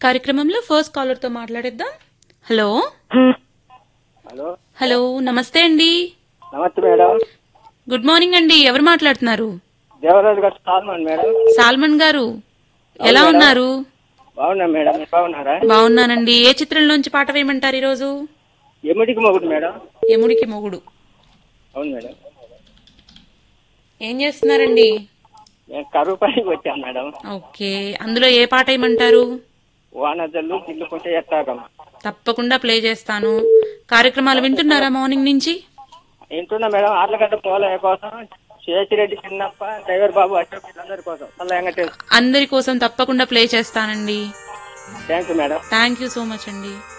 కార్యక్రమంలో first caller తో మాట్లాడేద్దాం హలో హలో హలో నమస్తే అండి నమస్తే మేడం గుడ్ మార్నింగ్ అండి ఎవరు మాట్లాడుతున్నారు దేవరాజు గారు సాల్మన్ మేడం సాల్మన్ గారు ఎలా ఉన్నారు బాగున్నా మేడం మీరు బాగున్నారా బాగున్నానండి ఏ చిత్రంలోంచి పాట వేయమంటారు ఈరోజు ఎముడికి మొగుడు మేడం యముడికి మొగుడు అవును మేడం ఏం చేస్తున్నారండి నేను కరువు పనికి వచ్చాను మేడం ఓకే అందులో ఏ పాట వేయమంటారు వానజల్లు గిల్లుకుంటే ఎత్తాగమ్మ తప్పకుండా ప్లే చేస్తాను కార్యక్రమాలు వింటున్నారా మార్నింగ్ నుంచి వింటున్నా మేడం ఆర్లగడ్డ పోలయ్య కోసం శేషిరెడ్డి చిన్నప్ప డ్రైవర్ బాబు అశోక్ వీళ్ళందరి కోసం అలా వెంకటేష్ అందరి కోసం తప్పకుండా ప్లే చేస్తానండి thank you madam thank you so much అండి